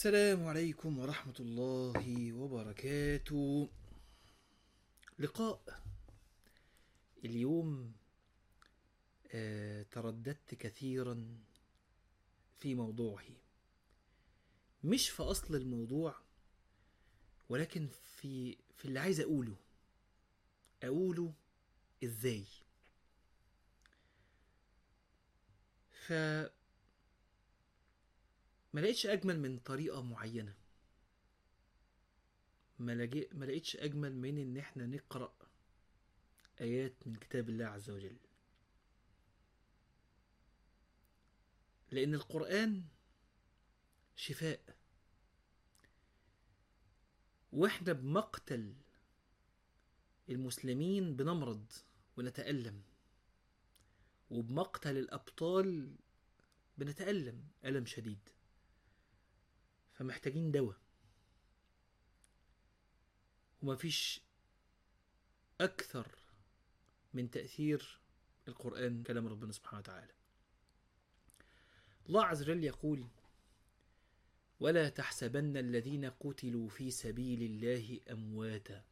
السلام عليكم ورحمة الله وبركاته لقاء اليوم آه، ترددت كثيرا في موضوعه مش في أصل الموضوع ولكن في في اللي عايز أقوله أقوله إزاي ف ما لقيتش اجمل من طريقه معينه ما لجي... ما لقيتش اجمل من ان احنا نقرا ايات من كتاب الله عز وجل لان القران شفاء واحنا بمقتل المسلمين بنمرض ونتألم وبمقتل الأبطال بنتألم ألم شديد فمحتاجين دواء ومفيش أكثر من تأثير القرآن كلام ربنا سبحانه وتعالى الله عز وجل يقول ولا تحسبن الذين قتلوا في سبيل الله أمواتا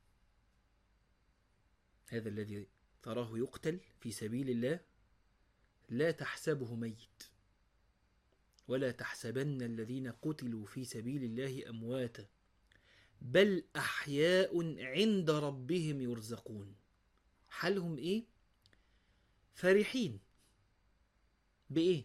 هذا الذي تراه يقتل في سبيل الله لا تحسبه ميت ولا تحسبن الذين قتلوا في سبيل الله امواتا بل احياء عند ربهم يرزقون حالهم ايه فرحين بايه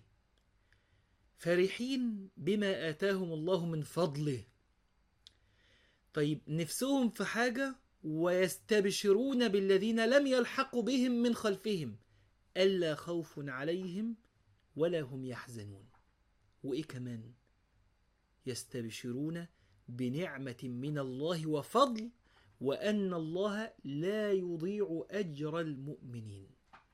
فرحين بما اتاهم الله من فضله طيب نفسهم في حاجه ويستبشرون بالذين لم يلحقوا بهم من خلفهم الا خوف عليهم ولا هم يحزنون وايه كمان يستبشرون بنعمه من الله وفضل وان الله لا يضيع اجر المؤمنين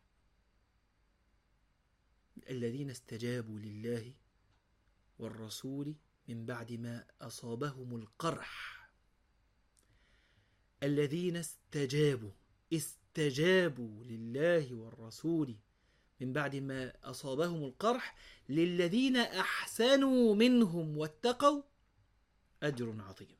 الذين استجابوا لله والرسول من بعد ما اصابهم القرح الذين استجابوا استجابوا لله والرسول من بعد ما أصابهم القرح للذين أحسنوا منهم واتقوا أجر عظيم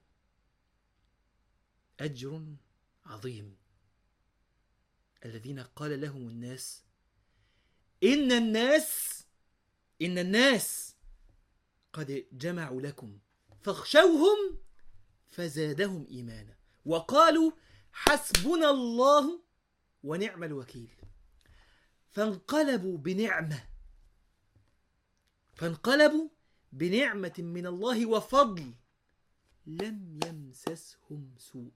أجر عظيم الذين قال لهم الناس إن الناس إن الناس قد جمعوا لكم فاخشوهم فزادهم إيمانا وقالوا حسبنا الله ونعم الوكيل فانقلبوا بنعمه فانقلبوا بنعمه من الله وفضل لم يمسسهم سوء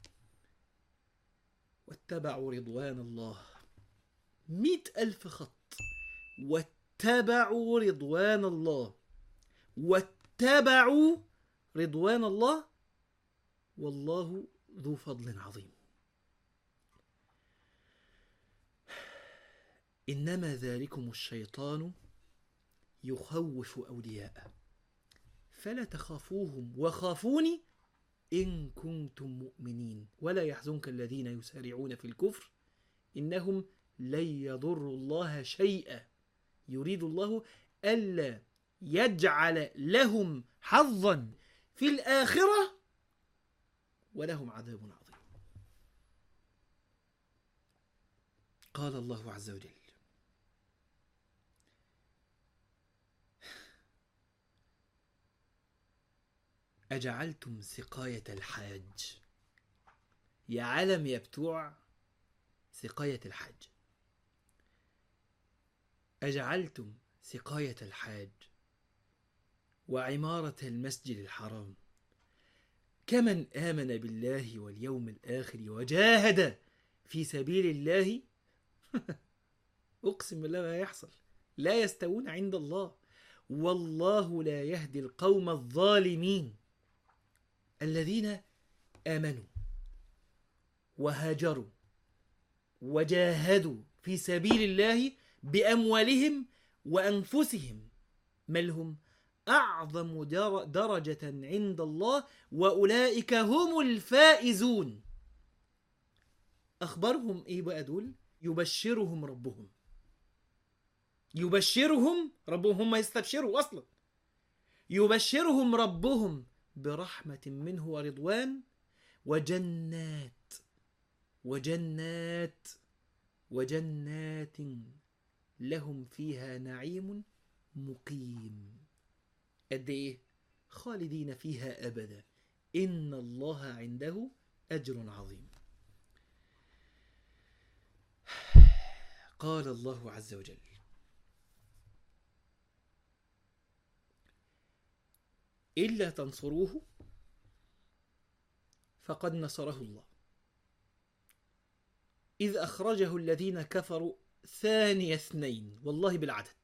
واتبعوا رضوان الله مئة ألف خط واتبعوا رضوان الله واتبعوا رضوان الله والله ذو فضل عظيم انما ذلكم الشيطان يخوف اولياءه فلا تخافوهم وخافوني ان كنتم مؤمنين ولا يحزنك الذين يسارعون في الكفر انهم لن يضروا الله شيئا يريد الله الا يجعل لهم حظا في الاخره ولهم عذاب عظيم قال الله عز وجل أجعلتم سقاية الحاج يا عالم يا بتوع سقاية الحاج أجعلتم سقاية الحاج وعمارة المسجد الحرام كمن آمن بالله واليوم الآخر وجاهد في سبيل الله أقسم بالله ما يحصل لا يستوون عند الله والله لا يهدي القوم الظالمين الذين آمنوا وهاجروا وجاهدوا في سبيل الله بأموالهم وأنفسهم بل هم أعظم در- درجة عند الله وأولئك هم الفائزون أخبرهم إيه بقى دول يبشرهم ربهم يبشرهم ربهم هم يستبشروا أصلا يبشرهم ربهم برحمة منه ورضوان وجنات وجنات وجنات لهم فيها نعيم مقيم قد ايه خالدين فيها ابدا ان الله عنده اجر عظيم قال الله عز وجل الا تنصروه فقد نصره الله اذ اخرجه الذين كفروا ثاني اثنين والله بالعدد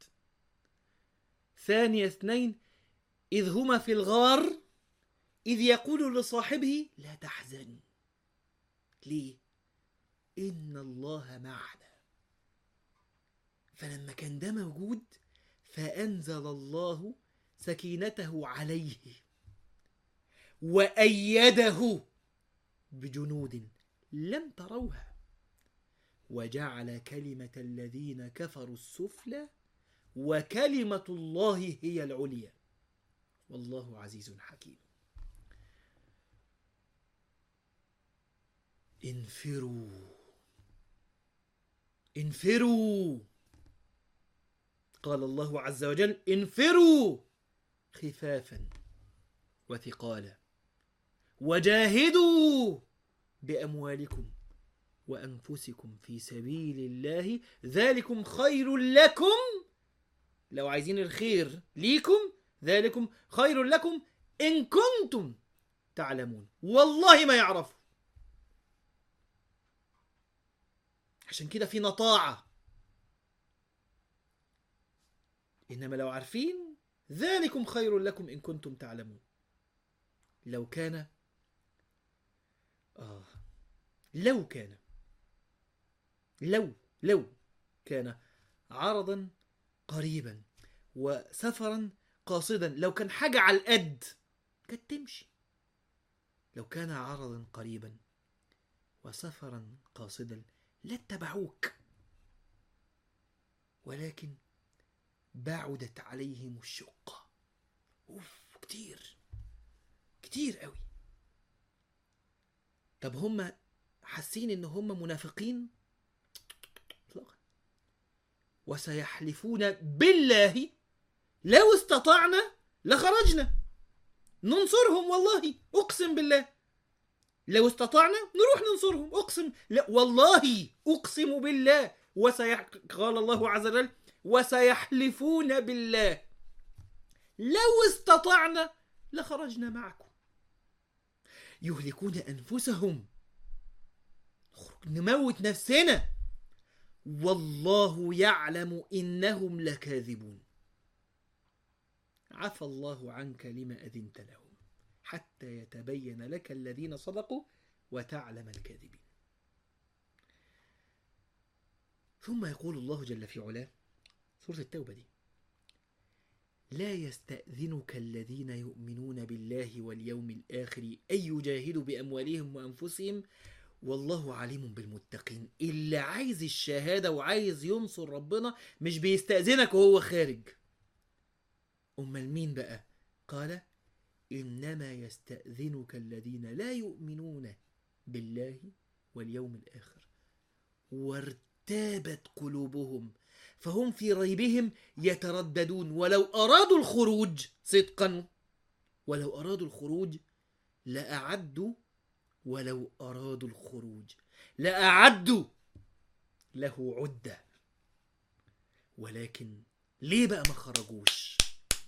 ثاني اثنين إذ هما في الغار إذ يقول لصاحبه لا تحزن ليه؟ إن الله معنا فلما كان ده موجود فأنزل الله سكينته عليه وأيده بجنود لم تروها وجعل كلمة الذين كفروا السفلى وكلمة الله هي العليا والله عزيز حكيم انفروا انفروا قال الله عز وجل انفروا خفافا وثقالا وجاهدوا باموالكم وانفسكم في سبيل الله ذلكم خير لكم لو عايزين الخير ليكم ذلكم خير لكم ان كنتم تعلمون والله ما يعرفوا عشان كده في نطاعه انما لو عارفين ذلكم خير لكم ان كنتم تعلمون لو كان اه لو كان لو لو كان عرضا قريبا وسفرا قاصدا لو كان حاجة على القد كانت تمشي لو كان عرضا قريبا وسفرا قاصدا لاتبعوك ولكن بعدت عليهم الشقة أوف كتير كتير قوي طب هم حاسين ان هم منافقين اطلاقا وسيحلفون بالله لو استطعنا لخرجنا ننصرهم والله اقسم بالله لو استطعنا نروح ننصرهم اقسم لا والله اقسم بالله وسيح... قال الله عز وجل وسيحلفون بالله لو استطعنا لخرجنا معكم يهلكون انفسهم نخرج نموت نفسنا والله يعلم انهم لكاذبون عفى الله عنك لما اذنت لهم حتى يتبين لك الذين صدقوا وتعلم الكاذبين ثم يقول الله جل في علاه سورة التوبة دي لا يستأذنك الذين يؤمنون بالله واليوم الآخر أن يجاهدوا بأموالهم وأنفسهم والله عليم بالمتقين اللي عايز الشهادة وعايز ينصر ربنا مش بيستأذنك وهو خارج أمال مين بقى قال إنما يستأذنك الذين لا يؤمنون بالله واليوم الآخر وارتابت قلوبهم فهم في ريبهم يترددون ولو أرادوا الخروج صدقا ولو أرادوا الخروج لأعدوا ولو أرادوا الخروج لأعدوا له عدة ولكن ليه بقى ما خرجوش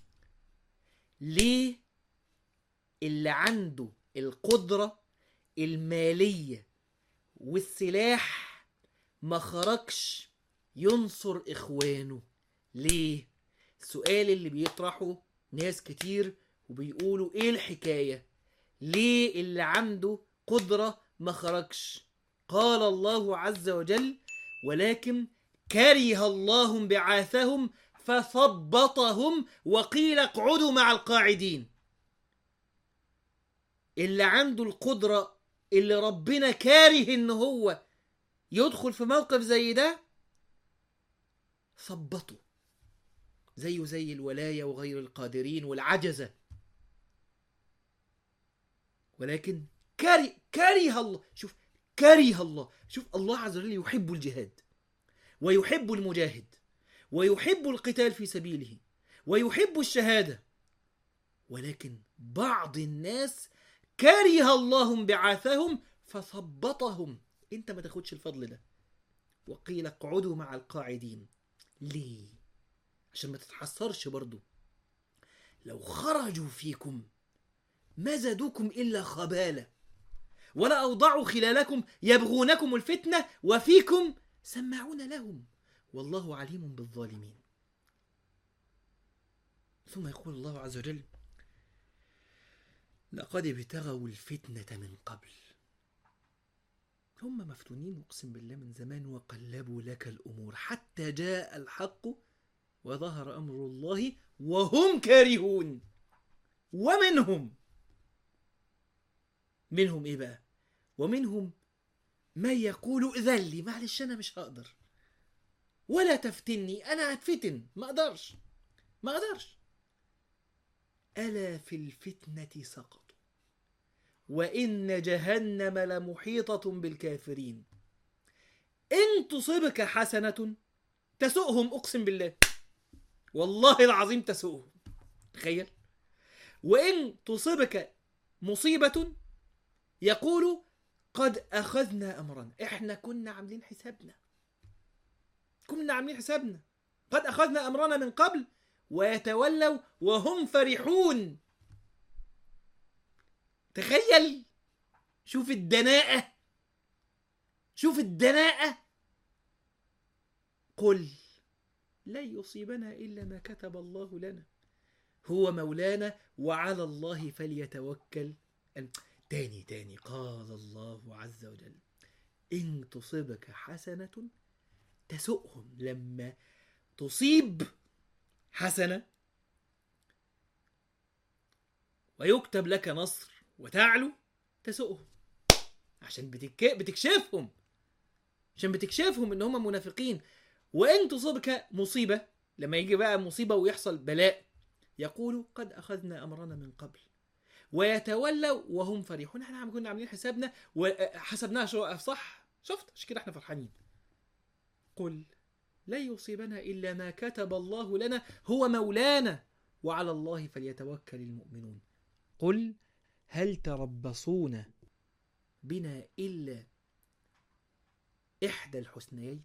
ليه اللي عنده القدرة المالية والسلاح ما خرجش ينصر إخوانه ليه؟ السؤال اللي بيطرحه ناس كتير وبيقولوا إيه الحكاية؟ ليه اللي عنده قدرة ما خرجش؟ قال الله عز وجل ولكن كره الله بعاثهم فثبطهم وقيل اقعدوا مع القاعدين اللي عنده القدرة اللي ربنا كاره ان هو يدخل في موقف زي ده ثبطه زيه زي الولاية وغير القادرين والعجزة ولكن كره كره الله شوف كره الله شوف الله عز وجل يحب الجهاد ويحب المجاهد ويحب القتال في سبيله ويحب الشهادة ولكن بعض الناس كره الله انبعاثهم فثبطهم انت ما تاخدش الفضل ده وقيل اقعدوا مع القاعدين ليه عشان ما تتحسرش برضو لو خرجوا فيكم ما زادوكم الا خباله ولا اوضعوا خلالكم يبغونكم الفتنه وفيكم سماعون لهم والله عليم بالظالمين ثم يقول الله عز وجل لقد ابتغوا الفتنه من قبل هم مفتونين اقسم بالله من زمان وقلبوا لك الامور حتى جاء الحق وظهر امر الله وهم كارهون ومنهم منهم ايه بقى ومنهم من يقول ائذن لي معلش انا مش هقدر ولا تفتني انا هتفتن ما اقدرش ما اقدرش الا في الفتنه سقطوا وان جهنم لمحيطه بالكافرين ان تصبك حسنه تسؤهم اقسم بالله والله العظيم تسؤهم تخيل وان تصبك مصيبه يقول قد اخذنا امرنا احنا كنا عاملين حسابنا كنا عاملين حسابنا قد اخذنا امرنا من قبل ويتولوا وهم فرحون تخيل شوف الدناءة شوف الدناءة قل لن يصيبنا إلا ما كتب الله لنا هو مولانا وعلى الله فليتوكل تاني تاني قال الله عز وجل إن تصبك حسنة تسؤهم لما تصيب حسنة ويكتب لك نصر وتعلو تسؤهم عشان بتك... بتكشفهم عشان بتكشفهم ان هم منافقين وان تصبك مصيبه لما يجي بقى مصيبه ويحصل بلاء يقولوا قد اخذنا امرنا من قبل ويتولوا وهم فرحون احنا كنا عاملين حسابنا وحسبناها شو صح شفت عشان كده احنا فرحانين قل لا يصيبنا الا ما كتب الله لنا هو مولانا وعلى الله فليتوكل المؤمنون قل هل تربصون بنا الا احدى الحسنيين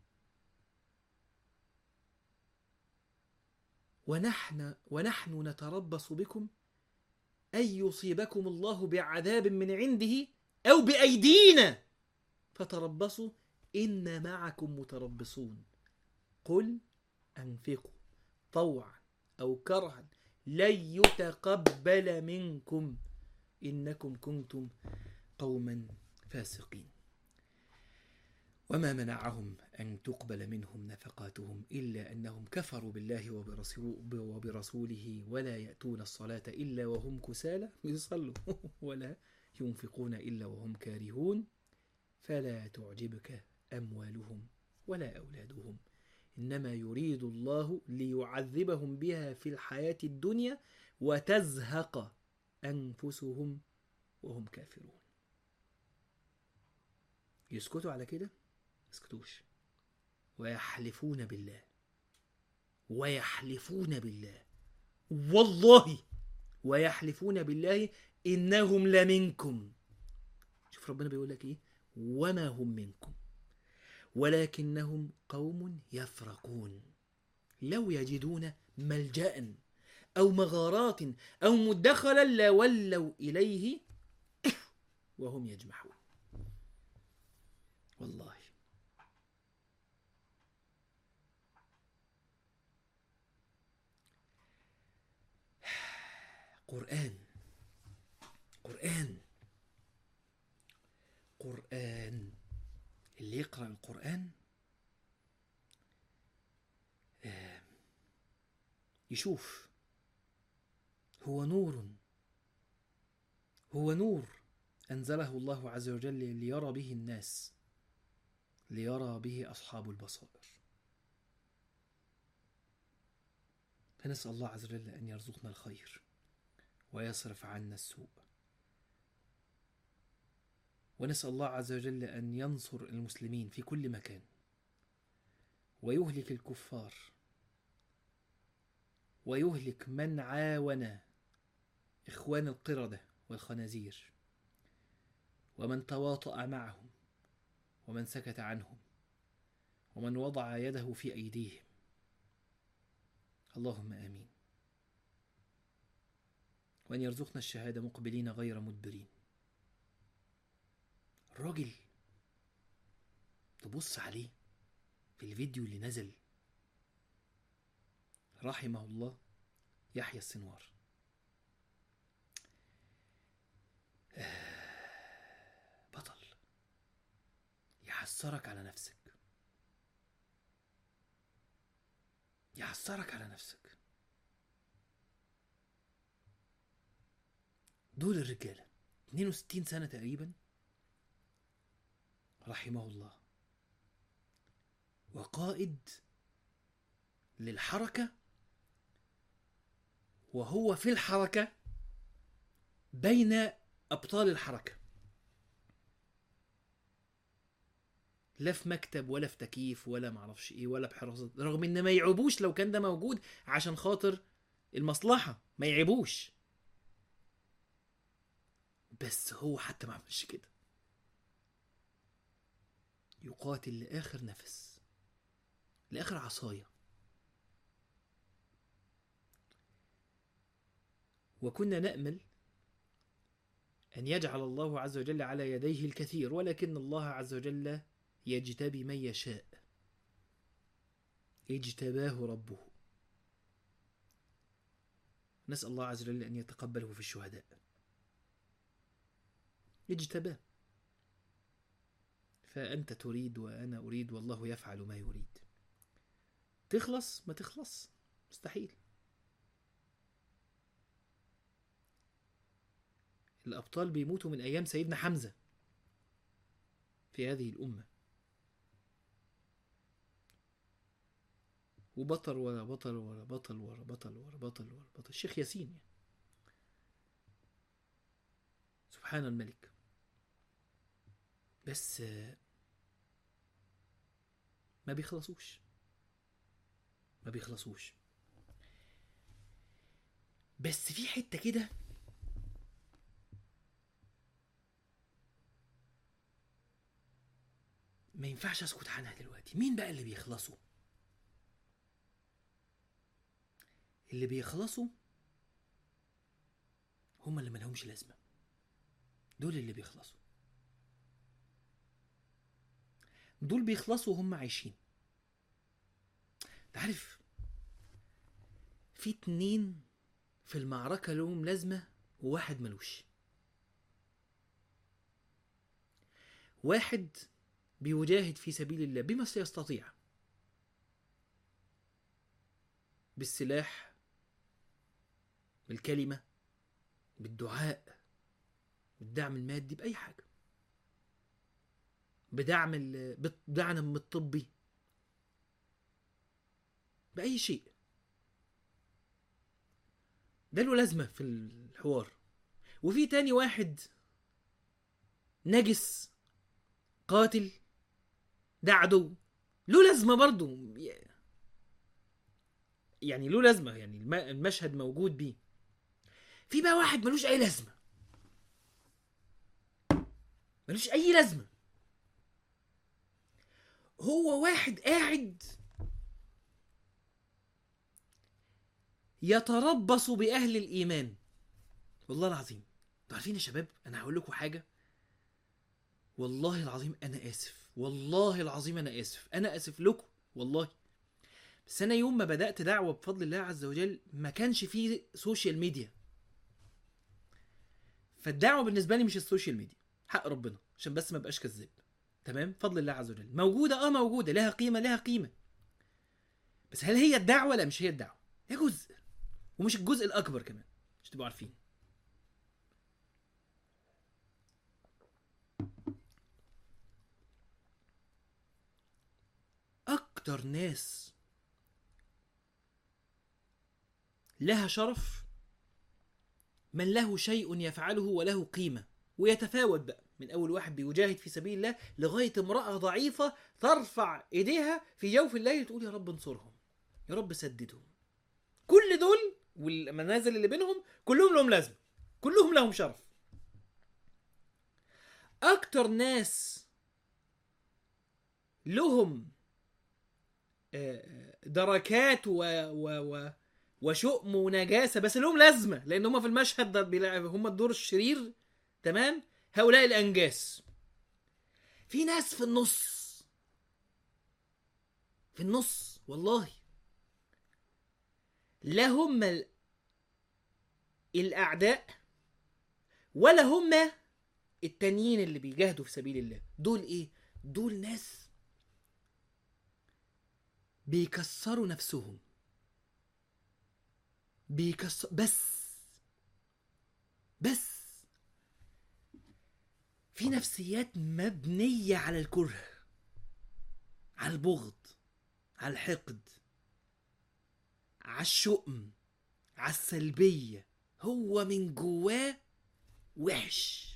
ونحن ونحن نتربص بكم ان يصيبكم الله بعذاب من عنده او بايدينا فتربصوا ان معكم متربصون قل انفقوا طوعا او كرها لن يتقبل منكم انكم كنتم قوما فاسقين وما منعهم ان تقبل منهم نفقاتهم الا انهم كفروا بالله وبرسوله ولا ياتون الصلاه الا وهم كسالى يصلوا ولا ينفقون الا وهم كارهون فلا تعجبك اموالهم ولا اولادهم انما يريد الله ليعذبهم بها في الحياه الدنيا وتزهق انفسهم وهم كافرون يسكتوا على كده يسكتوش ويحلفون بالله ويحلفون بالله والله ويحلفون بالله انهم لمنكم شوف ربنا بيقول لك ايه وما هم منكم ولكنهم قوم يفرقون لو يجدون ملجا او مغارات او مدخلا لولوا اليه وهم يجمحون والله قرآن قرآن قرآن اللي يقرأ القرآن يشوف هو نور هو نور أنزله الله عز وجل ليرى به الناس ليرى به أصحاب البصائر فنسأل الله عز وجل أن يرزقنا الخير ويصرف عنا السوء ونسأل الله عز وجل أن ينصر المسلمين في كل مكان ويهلك الكفار ويهلك من عاون إخوان القردة والخنازير ومن تواطأ معهم ومن سكت عنهم ومن وضع يده في أيديهم اللهم آمين وأن يرزقنا الشهادة مقبلين غير مدبرين الراجل تبص عليه في الفيديو اللي نزل رحمه الله يحيى السنوار بطل يحسرك على نفسك يحسرك على نفسك دول الرجالة 62 سنة تقريبا رحمه الله وقائد للحركة وهو في الحركة بين أبطال الحركة لا في مكتب ولا في تكييف ولا معرفش ايه ولا بحراسة رغم ان ما يعيبوش لو كان ده موجود عشان خاطر المصلحة ما يعيبوش بس هو حتى ما عملش كده يقاتل لآخر نفس لآخر عصاية وكنا نأمل أن يجعل الله عز وجل على يديه الكثير ولكن الله عز وجل يجتبي من يشاء اجتباه ربه نسأل الله عز وجل أن يتقبله في الشهداء اجتباه فأنت تريد وأنا أريد والله يفعل ما يريد تخلص ما تخلص مستحيل الأبطال بيموتوا من أيام سيدنا حمزة في هذه الأمة وبطل ورا بطل ورا بطل ورا بطل ورا بطل ورا بطل الشيخ ياسين يعني. سبحان الملك بس ما بيخلصوش ما بيخلصوش بس في حتة كده ما ينفعش اسكت عنها دلوقتي مين بقى اللي بيخلصوا اللي بيخلصوا هم اللي ملهمش لازمة دول اللي بيخلصوا دول بيخلصوا وهم عايشين تعرف في اتنين في المعركة لهم لازمة وواحد ملوش واحد بيجاهد في سبيل الله بما سيستطيع بالسلاح بالكلمة بالدعاء بالدعم المادي بأي حاجة بدعم ال- بدعم الطبي بأي شيء ده له لازمة في الحوار وفي تاني واحد نجس قاتل ده عدو له لازمة برضه يعني له لازمة يعني الم- المشهد موجود بيه في بقى واحد ملوش أي لازمة ملوش أي لازمة هو واحد قاعد يتربص بأهل الإيمان والله العظيم انتوا عارفين يا شباب أنا هقول لكم حاجة والله العظيم أنا آسف والله العظيم أنا آسف أنا آسف لكم والله بس أنا يوم ما بدأت دعوة بفضل الله عز وجل ما كانش فيه سوشيال ميديا فالدعوة بالنسبة لي مش السوشيال ميديا حق ربنا عشان بس ما بقاش كذاب تمام فضل الله عز وجل موجودة اه موجودة لها قيمة لها قيمة بس هل هي الدعوة لا مش هي الدعوة هي جزء ومش الجزء الأكبر كمان مش تبقوا عارفين أكتر ناس لها شرف من له شيء يفعله وله قيمة ويتفاوت بقى من أول واحد بيجاهد في سبيل الله لغاية امرأة ضعيفة ترفع إيديها في جوف الليل تقول يا رب انصرهم يا رب سددهم كل دول والمنازل اللي بينهم كلهم لهم لازمة كلهم لهم شرف أكتر ناس لهم آه، دركات و, و, و وشؤم ونجاسه بس لهم لازمه لان هم في المشهد ده بيلعب هم الدور الشرير تمام هؤلاء الانجاس في ناس في النص في النص والله لا هم ال- الاعداء ولا هم التانيين اللي بيجاهدوا في سبيل الله دول ايه دول ناس بيكسروا نفسهم بيكسر بس بس في نفسيات مبنية على الكره على البغض على الحقد على الشؤم على السلبية هو من جواه وحش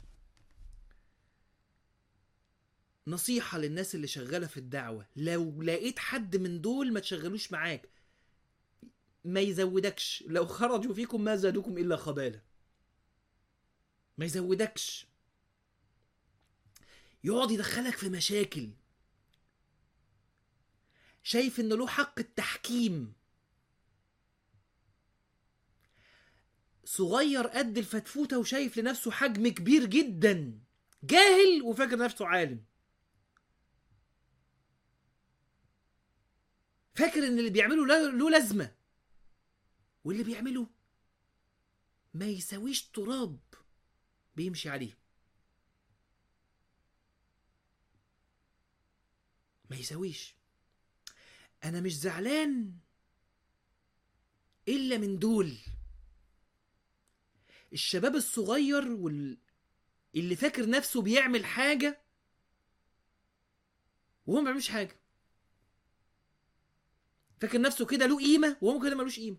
نصيحة للناس اللي شغالة في الدعوة لو لقيت حد من دول ما تشغلوش معاك ما يزودكش لو خرجوا فيكم ما زادوكم الا خباله ما يزودكش يقعد يدخلك في مشاكل شايف ان له حق التحكيم صغير قد الفتفوته وشايف لنفسه حجم كبير جدا جاهل وفاكر نفسه عالم فاكر ان اللي بيعمله له له لازمه واللي بيعمله ما يساويش تراب بيمشي عليه ما يساويش انا مش زعلان الا من دول الشباب الصغير وال... اللي فاكر نفسه بيعمل حاجة وهو ما بيعملش حاجة فاكر نفسه كده له قيمة وهو كده ملوش قيمة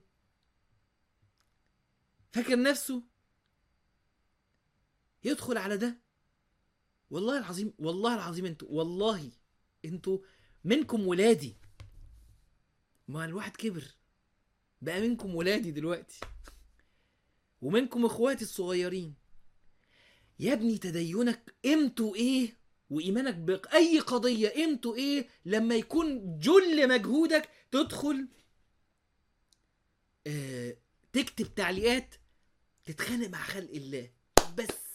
فاكر نفسه يدخل على ده والله العظيم والله العظيم انتوا والله انتوا منكم ولادي ما الواحد كبر بقى منكم ولادي دلوقتي ومنكم اخواتي الصغيرين يا ابني تدينك قيمته ايه وايمانك باي قضيه قيمته ايه لما يكون جل مجهودك تدخل آه تكتب تعليقات تتخانق مع خلق الله بس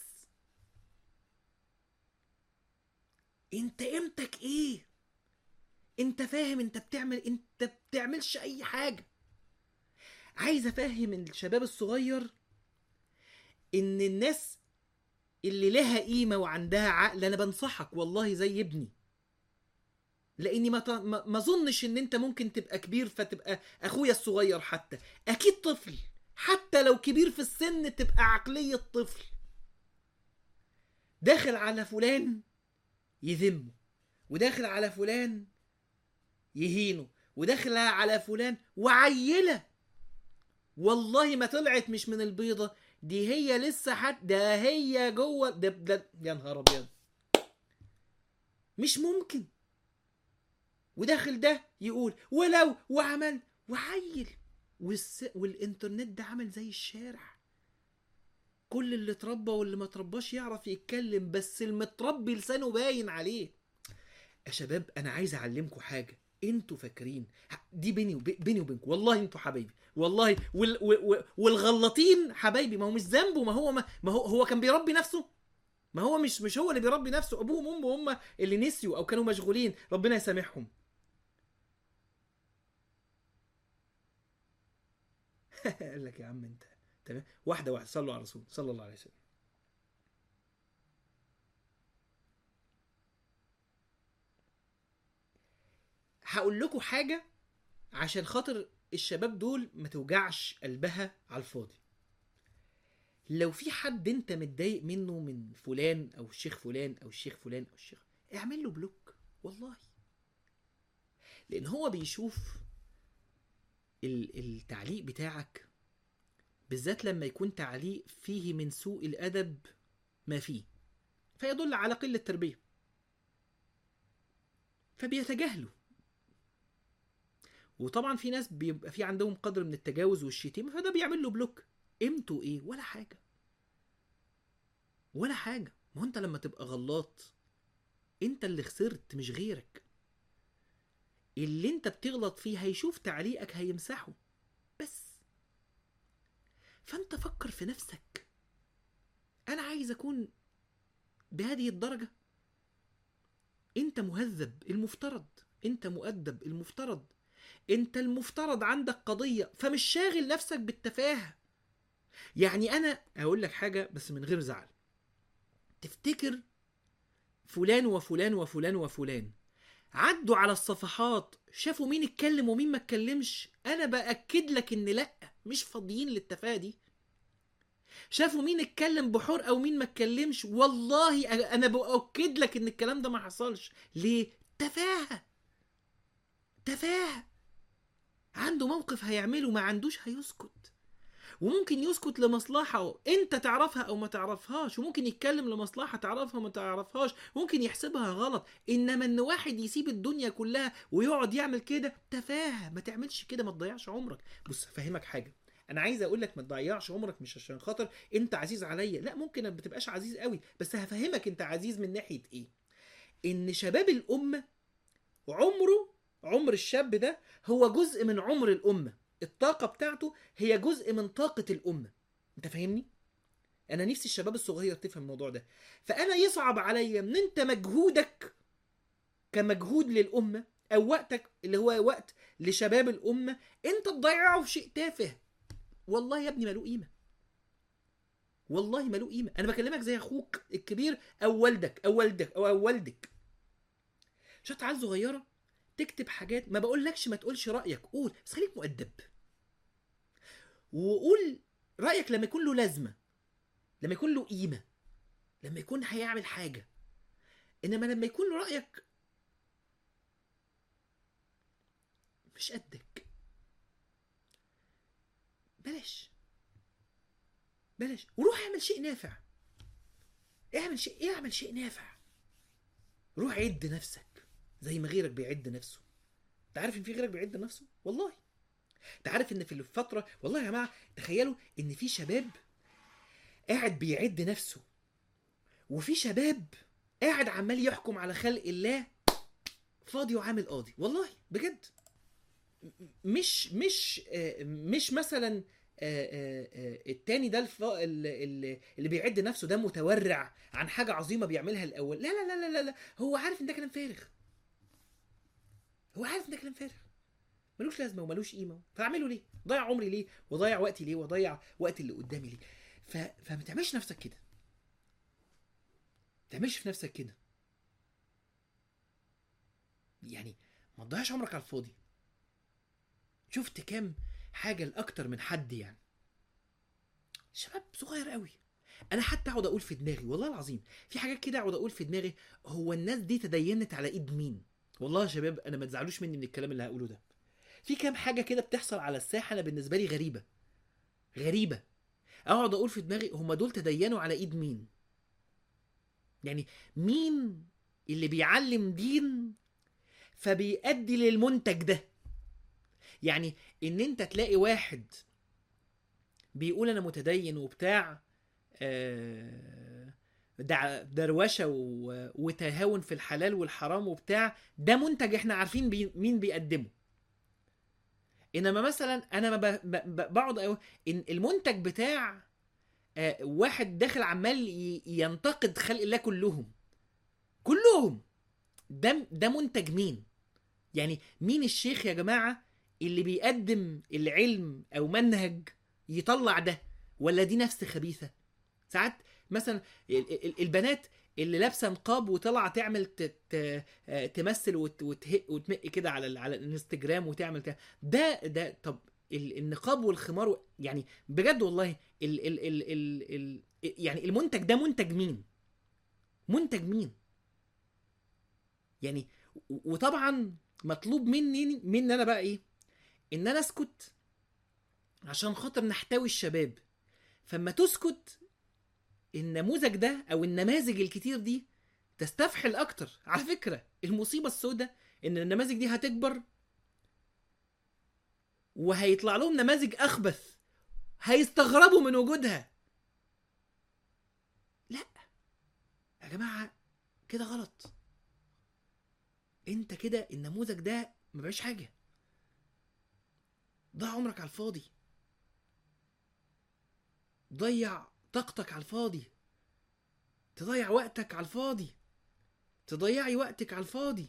انت قيمتك ايه انت فاهم انت بتعمل انت بتعملش اي حاجه عايز افهم الشباب الصغير ان الناس اللي لها قيمه وعندها عقل انا بنصحك والله زي ابني لاني ما ط- ما ما اظنش ان انت ممكن تبقى كبير فتبقى اخويا الصغير حتى اكيد طفل حتى لو كبير في السن تبقى عقليه طفل داخل على فلان يذمه وداخل على فلان يهينه وداخل على فلان وعيله والله ما طلعت مش من البيضه دي هي لسه حد ده هي جوه ده, ده يا نهار ابيض مش ممكن وداخل ده يقول ولو وعمل وعيل والس... والانترنت ده عمل زي الشارع كل اللي اتربى واللي ما اترباش يعرف يتكلم بس المتربي لسانه باين عليه يا شباب انا عايز اعلمكم حاجه انتوا فاكرين دي بيني وبي... بيني وبينكم والله انتوا حبايبي والله وال... و... والغلطين حبايبي ما هو مش ذنبه ما هو ما, ما هو هو كان بيربي نفسه ما هو مش مش هو اللي بيربي نفسه ابوهم وامه هم اللي نسيوا او كانوا مشغولين ربنا يسامحهم قال لك يا عم انت تمام واحده واحده صلوا على الرسول صلى الله عليه وسلم هقول لكم حاجه عشان خاطر الشباب دول ما توجعش قلبها على الفاضي لو في حد انت متضايق منه من فلان او الشيخ فلان او الشيخ فلان او الشيخ اعمل له بلوك والله لان هو بيشوف ال- التعليق بتاعك بالذات لما يكون تعليق فيه من سوء الادب ما فيه فيدل على قله تربيه فبيتجاهلوا وطبعا في ناس بيبقى في عندهم قدر من التجاوز والشتيمه فده بيعمل له بلوك قيمته ايه ولا حاجه ولا حاجه ما هو انت لما تبقى غلط انت اللي خسرت مش غيرك اللي انت بتغلط فيه هيشوف تعليقك هيمسحه بس فانت فكر في نفسك انا عايز اكون بهذه الدرجه انت مهذب المفترض انت مؤدب المفترض انت المفترض عندك قضيه فمش شاغل نفسك بالتفاهه يعني انا اقول لك حاجه بس من غير زعل تفتكر فلان وفلان وفلان وفلان عدوا على الصفحات شافوا مين اتكلم ومين ما اتكلمش انا باكد لك ان لا مش فاضيين للتفاهه دي شافوا مين اتكلم بحور او مين ما اتكلمش والله انا باكد لك ان الكلام ده ما حصلش ليه تفاهه تفاهه عنده موقف هيعمله ما عندوش هيسكت وممكن يسكت لمصلحة انت تعرفها او ما تعرفهاش وممكن يتكلم لمصلحة تعرفها وما تعرفهاش ممكن يحسبها غلط انما ان واحد يسيب الدنيا كلها ويقعد يعمل كده تفاهة ما تعملش كده ما تضيعش عمرك بص افهمك حاجة انا عايز اقول لك ما تضيعش عمرك مش عشان خاطر انت عزيز عليا لا ممكن ما بتبقاش عزيز قوي بس هفهمك انت عزيز من ناحية ايه ان شباب الامة عمره عمر الشاب ده هو جزء من عمر الامه الطاقه بتاعته هي جزء من طاقه الامه انت فاهمني انا نفسي الشباب الصغير تفهم الموضوع ده فانا يصعب عليا ان انت مجهودك كمجهود للامه او وقتك اللي هو وقت لشباب الامه انت تضيعه في شيء تافه والله يا ابني ملوه قيمه والله ملوه قيمه انا بكلمك زي اخوك الكبير او والدك او والدك او, أو والدك شويه عيال صغيره تكتب حاجات ما بقولكش ما تقولش رايك قول بس خليك مؤدب وقول رايك لما يكون له لازمه لما يكون له قيمه لما يكون هيعمل حاجه انما لما يكون له رايك مش قدك بلاش بلاش وروح اعمل شيء نافع اعمل شيء اعمل شيء نافع روح عد نفسك زي ما غيرك بيعد نفسه انت عارف ان في غيرك بيعد نفسه والله انت عارف ان في الفتره والله يا جماعه تخيلوا ان في شباب قاعد بيعد نفسه وفي شباب قاعد عمال يحكم على خلق الله فاضي وعامل قاضي والله بجد مش مش مش مثلا التاني ده الف... اللي, اللي بيعد نفسه ده متورع عن حاجه عظيمه بيعملها الاول لا لا لا لا لا هو عارف ان ده كلام فارغ هو عارف ان ده كلام فارغ ملوش لازمه وملوش قيمه فاعمله ليه؟ ضيع عمري ليه؟ وضيع وقتي ليه؟ وضيع وقت اللي قدامي ليه؟ ف... فما تعملش نفسك كده. ما تعملش في نفسك كده. يعني ما تضيعش عمرك على الفاضي. شفت كام حاجه لاكتر من حد يعني. شباب صغير قوي. انا حتى اقعد اقول في دماغي والله العظيم في حاجات كده اقعد اقول في دماغي هو الناس دي تدينت على ايد مين؟ والله يا شباب انا ما تزعلوش مني من الكلام اللي هقوله ده في كام حاجه كده بتحصل على الساحه انا بالنسبه لي غريبه غريبه اقعد اقول في دماغي هما دول تدينوا على ايد مين يعني مين اللي بيعلم دين فبيأدي للمنتج ده يعني ان انت تلاقي واحد بيقول انا متدين وبتاع آه دع دروشه وتهاون في الحلال والحرام وبتاع ده منتج احنا عارفين بي مين بيقدمه انما مثلا انا ما بقعد ان المنتج بتاع واحد داخل عمال ينتقد خلق الله كلهم كلهم ده ده منتج مين يعني مين الشيخ يا جماعه اللي بيقدم العلم او منهج يطلع ده ولا دي نفس خبيثه ساعات مثلا البنات اللي لابسه نقاب وطالعه تعمل تمثل وتهق وتمق كده على على الانستجرام وتعمل كده ده ده طب النقاب والخمار يعني بجد والله ال ال ال ال ال يعني المنتج ده منتج مين؟ منتج مين؟ يعني وطبعا مطلوب مني مني انا بقى ايه؟ ان انا اسكت عشان خاطر نحتوي الشباب فما تسكت النموذج ده او النماذج الكتير دي تستفحل اكتر على فكره المصيبه السوداء ان النماذج دي هتكبر وهيطلع لهم نماذج اخبث هيستغربوا من وجودها لا يا جماعه كده غلط انت كده النموذج ده ما بقاش حاجه ضيع عمرك على الفاضي ضيع طاقتك على الفاضي تضيع وقتك على الفاضي تضيعي وقتك على الفاضي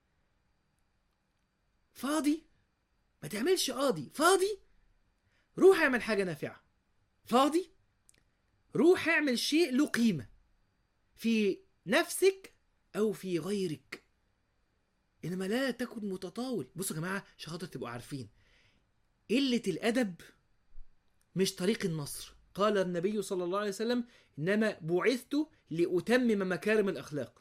فاضي ما تعملش قاضي فاضي روح اعمل حاجة نافعة فاضي روح اعمل شيء له قيمة في نفسك أو في غيرك إنما لا تكن متطاول بصوا يا جماعة عشان خاطر تبقوا عارفين قلة الأدب مش طريق النصر قال النبي صلى الله عليه وسلم إنما بعثت لأتمم مكارم الأخلاق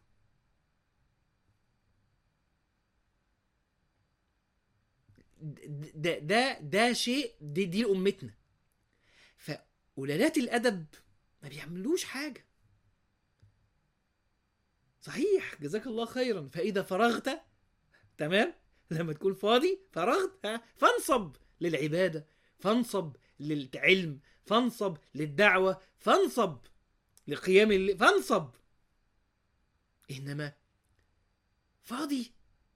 ده ده ده شيء دي, دي امتنا فقلالات الادب ما بيعملوش حاجه صحيح جزاك الله خيرا فاذا فرغت تمام لما تكون فاضي فرغت ها فانصب للعباده فانصب للعلم فانصب للدعوه فانصب لقيام الليل فانصب انما فاضي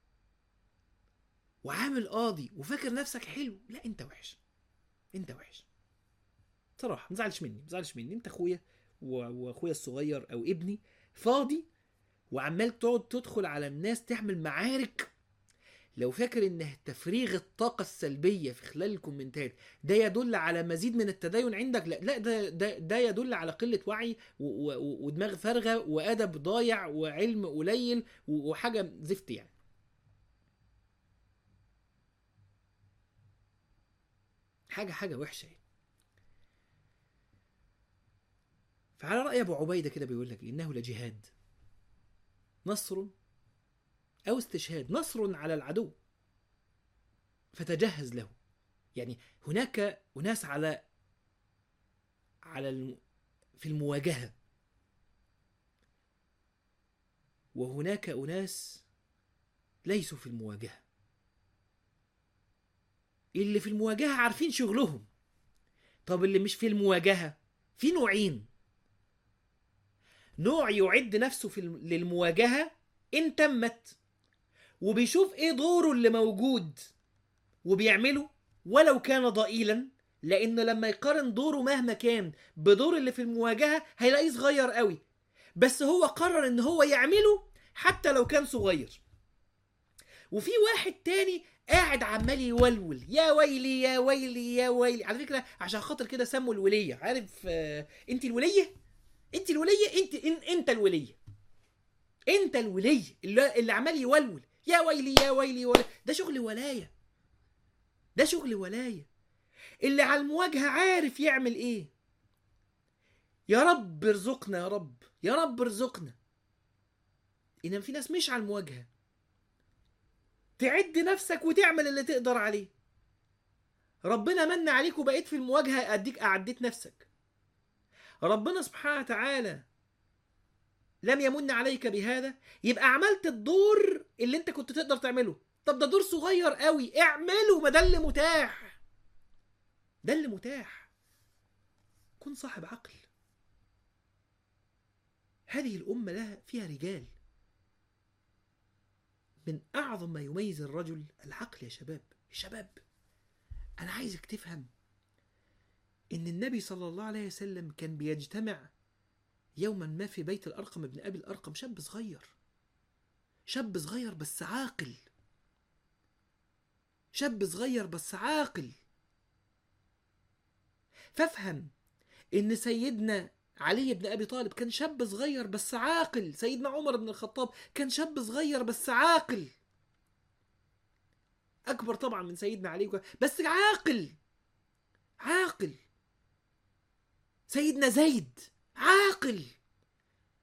وعامل قاضي وفاكر نفسك حلو لا انت وحش انت وحش صراحه ما تزعلش مني ما تزعلش مني انت اخويا و- واخويا الصغير او ابني فاضي وعمال تقعد تدخل على الناس تعمل معارك لو فاكر ان تفريغ الطاقه السلبيه في خلال الكومنتات ده يدل على مزيد من التدين عندك لا لا ده ده, ده يدل على قله وعي و- و- ودماغ فارغه وادب ضايع وعلم قليل و- وحاجه زفت يعني حاجه حاجه وحشه يعني. فعلى راي ابو عبيده كده بيقول لك انه لجهاد نصر او استشهاد نصر على العدو فتجهز له يعني هناك اناس على على الم... في المواجهه وهناك اناس ليسوا في المواجهه اللي في المواجهه عارفين شغلهم طب اللي مش في المواجهه في نوعين نوع يعد نفسه في الم- للمواجهه ان تمت وبيشوف ايه دوره اللي موجود وبيعمله ولو كان ضئيلا لان لما يقارن دوره مهما كان بدور اللي في المواجهه هيلاقيه صغير قوي بس هو قرر ان هو يعمله حتى لو كان صغير وفي واحد تاني قاعد عمال يولول يا ويلي يا ويلي يا ويلي على فكره عشان خاطر كده سموا الوليه عارف آه انت الوليه انت الوليه انت إن انت الوليه انت الوليه اللي, اللي عمال يولول يا ويلي يا ويلي ولا ده شغل ولايه ده شغل ولايه اللي على المواجهه عارف يعمل ايه يا رب ارزقنا يا رب يا رب ارزقنا انما في ناس مش على المواجهه تعد نفسك وتعمل اللي تقدر عليه ربنا من عليك وبقيت في المواجهه اديك اعديت نفسك ربنا سبحانه وتعالى لم يمن عليك بهذا يبقى عملت الدور اللي انت كنت تقدر تعمله طب ده دور صغير قوي اعمله ما ده اللي متاح ده اللي متاح كن صاحب عقل هذه الأمة لها فيها رجال من أعظم ما يميز الرجل العقل يا شباب يا شباب أنا عايزك تفهم إن النبي صلى الله عليه وسلم كان بيجتمع يوما ما في بيت الأرقم ابن أبي الأرقم شاب صغير شاب صغير بس عاقل شاب صغير بس عاقل فافهم ان سيدنا علي بن ابي طالب كان شاب صغير بس عاقل سيدنا عمر بن الخطاب كان شاب صغير بس عاقل اكبر طبعا من سيدنا علي وك- بس عاقل عاقل سيدنا زيد عاقل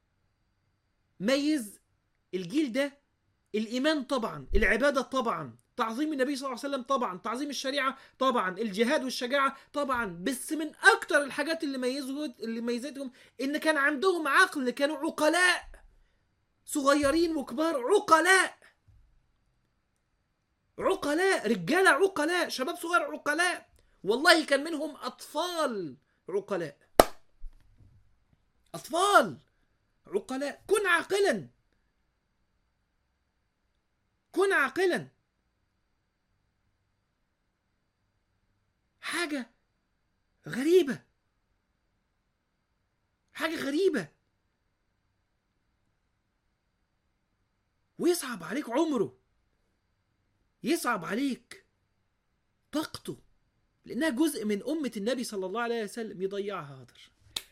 ميز الجيل ده الايمان طبعا العباده طبعا تعظيم النبي صلى الله عليه وسلم طبعا تعظيم الشريعة طبعا الجهاد والشجاعة طبعا بس من أكتر الحاجات اللي ميزه اللي ميزتهم إن كان عندهم عقل كانوا عقلاء صغيرين وكبار عقلاء عقلاء رجالة عقلاء شباب صغير عقلاء والله كان منهم أطفال عقلاء أطفال عقلاء كن عاقلا كن عاقلا حاجة غريبة حاجة غريبة ويصعب عليك عمره يصعب عليك طاقته لأنها جزء من أمة النبي صلى الله عليه وسلم يضيعها هدر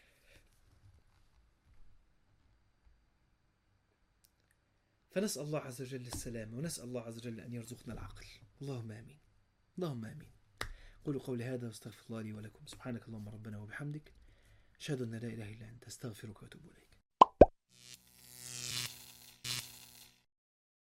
فنسأل الله عز وجل السلامة ونسأل الله عز وجل أن يرزقنا العقل اللهم آمين اللهم آمين قولوا قولي هذا واستغفر الله لي ولكم سبحانك اللهم ربنا وبحمدك أشهد أن لا إله إلا أنت أستغفرك وأتوب إليك